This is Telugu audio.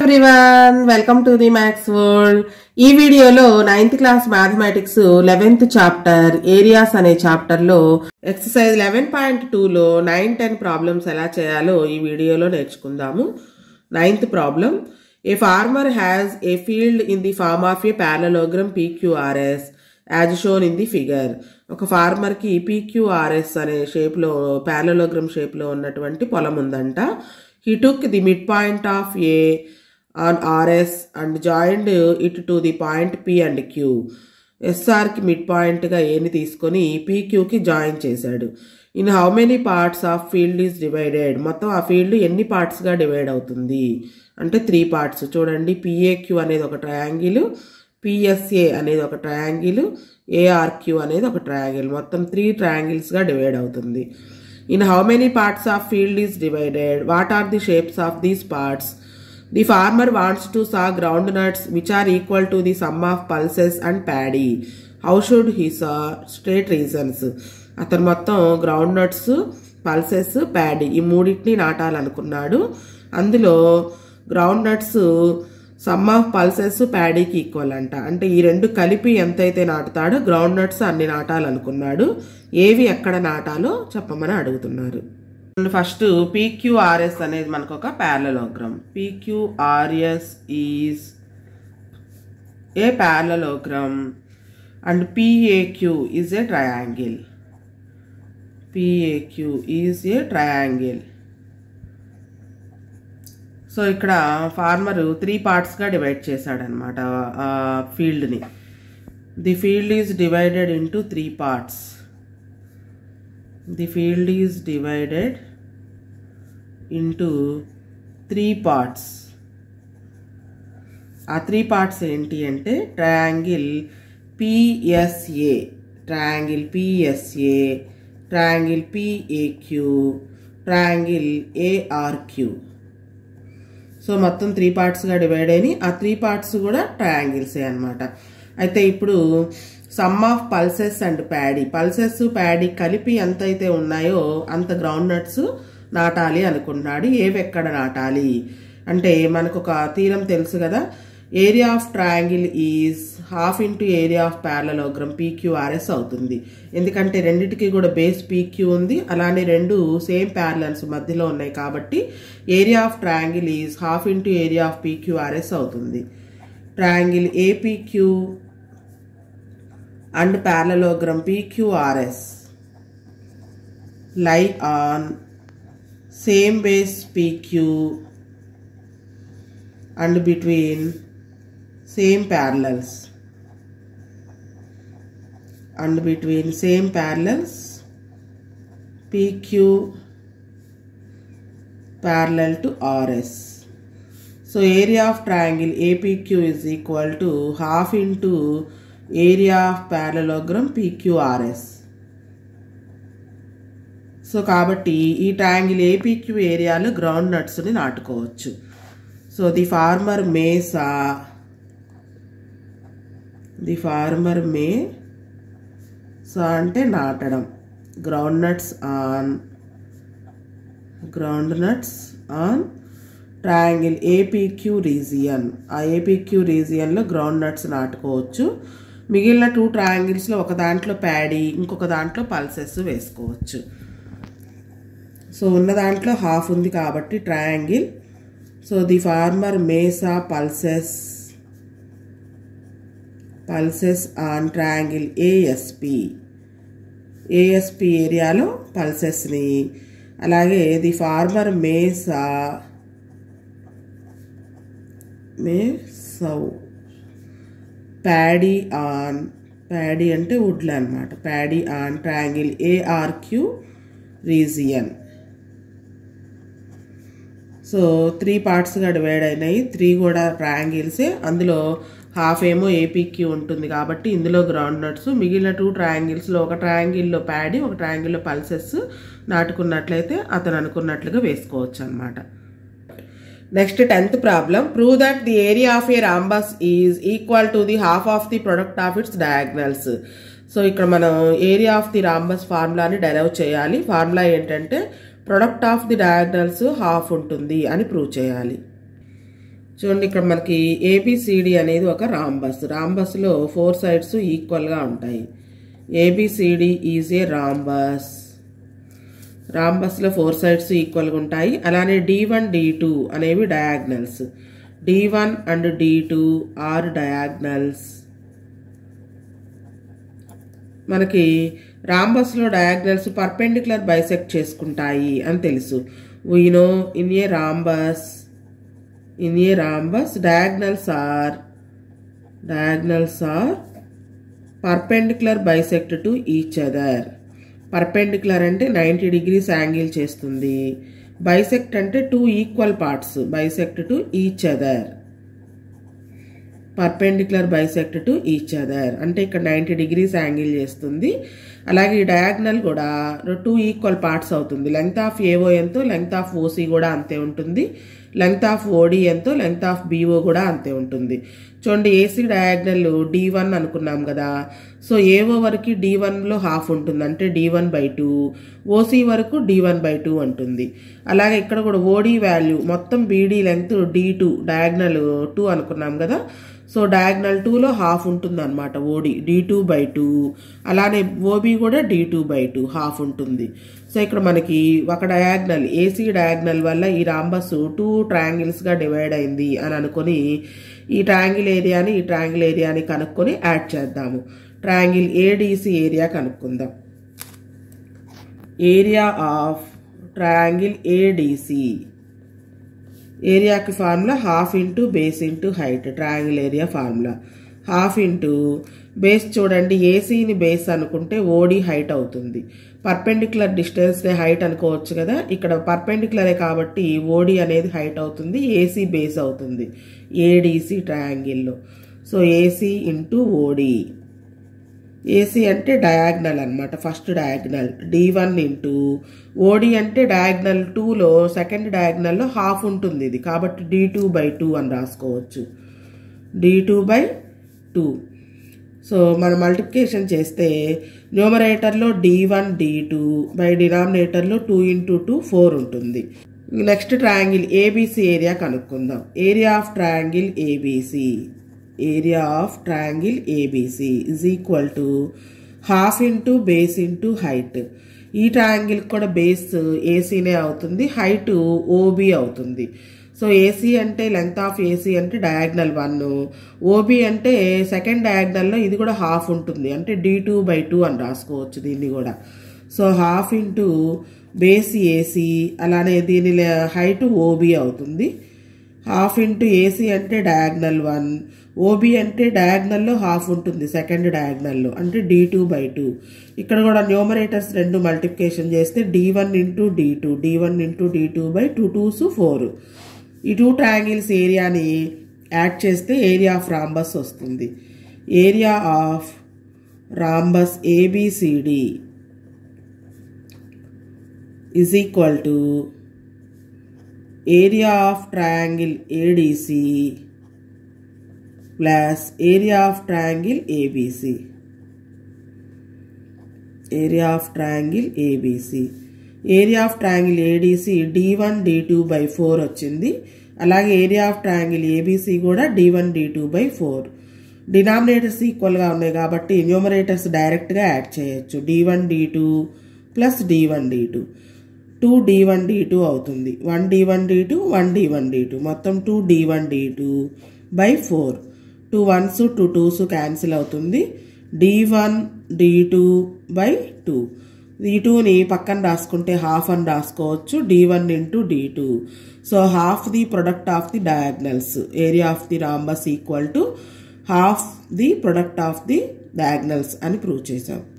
Everyone welcome to the maths world ఈ వీడియోలో ninth class mathematics eleventh chapter areas అనే చాప్టర్ లో ఎక్సర్సైజ్ లెవెన్ పాయింట్ టూలో నైన్ టెన్ ప్రాబ్లమ్స్ ఎలా చేయాలో ఈ వీడియోలో నేర్చుకుందాము ninth problem a farmer has a field in the form of a parallelogram PQRS as shown in the figure ఒక ఫార్మర్కి పీక్యూఆర్ఎస్ అనే షేప్లో ప్యారలోగ్రమ్ షేప్లో ఉన్నటువంటి పొలం ఉందంట he took the mid point of a on RS and joined it to the point P and Q ఎస్ఆర్కి మిడ్ పాయింట్గా ఏని తీసుకొని పీక్యూకి జాయిన్ చేశాడు in how many parts of field is divided మొత్తం ఆ ఫీల్డ్ ఎన్ని పార్ట్స్గా డివైడ్ అవుతుంది అంటే త్రీ పార్ట్స్ చూడండి పిఏక్యూ అనేది ఒక ట్రయాంగిల్ పిఎస్ఏ అనేది ఒక ట్రయాంగిల్ ఏఆర్క్యూ అనేది ఒక ట్రయాంగిల్ మొత్తం త్రీ ట్రయాంగిల్స్గా డివైడ్ అవుతుంది in how many parts of field is divided what are the shapes of these parts the farmer wants to sow groundnuts which are equal to the sum of pulses and paddy how should he sow straight reasons అతను మొత్తం గ్రౌండ్ నట్స్ పల్సెస్ ప్యాడీ ఈ మూడింటిని నాటాలనుకున్నాడు అందులో groundnuts sum of pulses ప్యాడీకి ఈక్వల్ అంట అంటే ఈ రెండు కలిపి ఎంతైతే నాటుతాడో గ్రౌండ్ నట్స్ అన్ని నాటాలనుకున్నాడు ఏవి ఎక్కడ నాటాలో చెప్పమని అడుగుతున్నారు ఫస్ట్ పీక్యూఆర్ఎస్ అనేది మనకు ఒక parallelogram PQRS is a parallelogram and PAQ is a triangle PAQ is a triangle so ఇక్కడ ఫార్మరు త్రీ పార్ట్స్గా డివైడ్ చేశాడనమాట ఆ ఫీల్డ్ని the field is divided into three parts the field is divided into three parts ఆ త్రీ పార్ట్స్ ఏంటి అంటే triangle PSA triangle PSA triangle PAQ triangle ARQ so మొత్తం త్రీ పార్ట్స్గా డివైడ్ అయినాయి ఆ త్రీ పార్ట్స్ కూడా ట్రయాంగిల్సే అనమాట అయితే ఇప్పుడు sum of pulses and paddy pulses paddy కలిపి ఎంతైతే ఉన్నాయో అంత గ్రౌండ్ నట్స్ నాటాలి అనుకున్నాడు ఏవి ఎక్కడ నాటాలి అంటే మనకు ఒక తీరం తెలుసు కదా area of triangle is half into area of parallelogram PQRS అవుతుంది ఎందుకంటే రెండిటికి కూడా బేస్ పీక్యూ ఉంది అలానే రెండు సేమ్ ప్యారలన్స్ మధ్యలో ఉన్నాయి కాబట్టి area of triangle is half into area of PQRS అవుతుంది triangle APQ and parallelogram PQRS lie on same base PQ and between same parallels and between same parallels PQ parallel to RS. So area of triangle APQ is equal to half into area of parallelogram PQRS. So కాబట్టి ఈ ట్రయాంగిల్ ఏపీక్యూ ఏరియాలో గ్రౌండ్ నట్స్ని నాటుకోవచ్చు so the farmer may sow the farmer may sow అంటే నాటడం groundnuts on groundnuts on triangle APQ region ఆ ఏపీక్యూ రీజియన్లో గ్రౌండ్ నట్స్ నాటుకోవచ్చు మిగిలిన టూ ట్రయాంగిల్స్లో ఒక దాంట్లో ప్యాడీ ఇంకొక దాంట్లో పల్సెస్ వేసుకోవచ్చు సో ఉన్న దాంట్లో హాఫ్ ఉంది కాబట్టి triangle so the farmer may sow pulses pulses on triangle ASP ASP ఏరియాలో పల్సెస్ని అలాగే ది ఫార్మర్ మేసా మే సౌ ప్యాడీ ఆన్ ప్యాడీ అంటే వుడ్లు అనమాట paddy on triangle ARQ region so three పార్ట్స్గా డివైడ్ అయినాయి త్రీ కూడా ట్రయాంగిల్సే అందులో హాఫ్ ఏమో ఏపీకి ఉంటుంది కాబట్టి ఇందులో గ్రౌండ్ నట్స్ మిగిలిన టూ ట్రయాంగిల్స్లో ఒక ట్రయాంగిల్లో ప్యాడీ ఒక ట్రయాంగిల్లో పల్సెస్ నాటుకున్నట్లయితే అతను అనుకున్నట్లుగా వేసుకోవచ్చు అనమాట next tenth problem prove that the area of a rhombus is equal to the half of the product of its diagonals so ఇక్కడ మనం area of the rhombus formula derive చేయాలి ఫార్ములా ఏంటంటే product of the diagonals half ఉంటుంది అని ప్రూవ్ చేయాలి చూడండి ఇక్కడ మనకి ఏబిసిడి అనేది ఒక రాంబస్ రాంబస్లో ఫోర్ సైడ్స్ ఈక్వల్గా ఉంటాయి ఏబిసిడి ఈజ్ ఏ రాంబస్ రాంబస్లో ఫోర్ సైడ్స్ ఈక్వల్గా ఉంటాయి అలానే డి వన్ డి టూ అనేవి diagonals D one and D two are diagonals మనకి రాంబస్లో డయాగ్నల్స్ పర్పెండిక్యులర్ బైసెక్ట్ చేసుకుంటాయి అని తెలుసు we know in a rhombus in a rhombus diagonals are diagonals are perpendicular bisect to each other perpendicular అంటే నైంటీ డిగ్రీస్ యాంగిల్ చేస్తుంది బైసెక్ట్ అంటే two equal parts bisect to each other perpendicular bisect to each other అంటే ఇక్కడ నైంటీ డిగ్రీస్ యాంగిల్ చేస్తుంది అలాగే ఈ డయాగ్నల్ కూడా టూ ఈక్వల్ పార్ట్స్ అవుతుంది లెంగ్త్ ఆఫ్ ఏఓ ఎంతో లెంగ్త్ ఆఫ్ ఓసీ కూడా అంతే ఉంటుంది లెంగ్త్ ఆఫ్ ఓడి ఎంతో లెంగ్త్ ఆఫ్ బీఓ కూడా అంతే ఉంటుంది చూడండి ఏసీ డయాగ్నల్ డి వన్ అనుకున్నాం కదా సో ఏఓ వరకు డి వన్లో హాఫ్ ఉంటుంది అంటే D one by two OC వరకు డి వన్ బై టూ ఉంటుంది అలాగే ఇక్కడ కూడా ఓడి వాల్యూ మొత్తం BD length D two diagonal two అనుకున్నాం కదా సో డయాగ్నల్ టూలో హాఫ్ ఉంటుంది అనమాట OD D two by two అలానే ఓబీ కూడా D two by two half ఉంటుంది సో ఇక్కడ మనకి ఒక డయాగ్నల్ ఏసీ డయాగ్నల్ వల్ల ఈ రాంబస్ టూ ట్రయాంగిల్స్గా డివైడ్ అయింది అని అనుకొని ఈ ట్రయాంగిల్ ఏరియాని ఈ ట్రయాంగిల్ ఏరియాని కనుక్కొని యాడ్ చేద్దాము ట్రయాంగిల్ ఏడీసీ ఏరియా కనుక్కుందాం ఏరియా ఆఫ్ ట్రయాంగిల్ ఏడీసీ ఏరియాకి formula half into base into height triangle area formula half into base చూడండి ఏసీని బేస్ అనుకుంటే ఓడి హైట్ అవుతుంది పర్పెండిక్యులర్ డిస్టెన్స్నే హైట్ అనుకోవచ్చు కదా ఇక్కడ పర్పెండిక్యులరే కాబట్టి ఓడి అనేది హైట్ అవుతుంది ఏసీ బేస్ అవుతుంది ఏడీసీ ట్రయాంగిల్లో so AC into OD AC అంటే డయాగ్నల్ అనమాట first diagonal D one into OD అంటే డయాగ్నల్ టూలో సెకండ్ డయాగ్నల్లో హాఫ్ ఉంటుంది ఇది కాబట్టి డి టూ బై టూ అని రాసుకోవచ్చు d two by two so మనం మల్టిప్లికేషన్ చేస్తే న్యూమరేటర్లో d one D two by డినామినేటర్లో టూ ఇంటూ టూ ఫోర్ ఉంటుంది నెక్స్ట్ ట్రయాంగిల్ ఏబీసీ ఏరియా కనుక్కుందాం area of triangle ABC area of triangle ABC is equal to half into base into height ఈ ట్రయాంగిల్ కూడా బేస్ ఏసీనే అవుతుంది హైట్ ఓబీ అవుతుంది సో ఏసీ అంటే లెంగ్త్ ఆఫ్ ఏసీ అంటే డయాగ్నల్ వన్ ఓబీ అంటే సెకండ్ డయాగ్నల్లో ఇది కూడా హాఫ్ ఉంటుంది అంటే డి టూ బై టూ అని రాసుకోవచ్చు దీన్ని కూడా so half into base AC అలానే దీని హైట్ ఓబీ అవుతుంది హాఫ్ ఇంటూ ఏసీ అంటే డయాగ్నల్ వన్ ఓబీ అంటే డయాగ్నల్లో హాఫ్ ఉంటుంది సెకండ్ డయాగ్నల్లో అంటే డి టూ బై టూ ఇక్కడ కూడా న్యూమరేటర్స్ రెండు మల్టిప్లికేషన్ చేస్తే d one into d two d one into d two by two twos four ఈ టూ ట్రయాంగిల్స్ ఏరియాని యాడ్ చేస్తే ఏరియా ఆఫ్ రాంబస్ వస్తుంది area of rhombus ABCD is equal to area of triangle ADC plus area of triangle ABC. Area of triangle ABC. Area of triangle ADC d one D two by four వచ్చింది అలాగే ఏరియా ఆఫ్ ట్రయాంగిల్ ఏబీసీ కూడా d one D two by four denominators ఈక్వల్గా ఉన్నాయి కాబట్టి న్యూమరేటర్స్ డైరెక్ట్గా యాడ్ చేయొచ్చు d one D two plus d one D two two d one D two అవుతుంది one d one D two one d one D two మొత్తం two d one D two by four two once two twos cancel అవుతుంది d one D two by two ఈ టూని పక్కన రాసుకుంటే హాఫ్ అని రాసుకోవచ్చు d one into d two so half the product of the diagonals area of the rhombus equal to half the product of the diagonals అని ప్రూవ్ చేసాం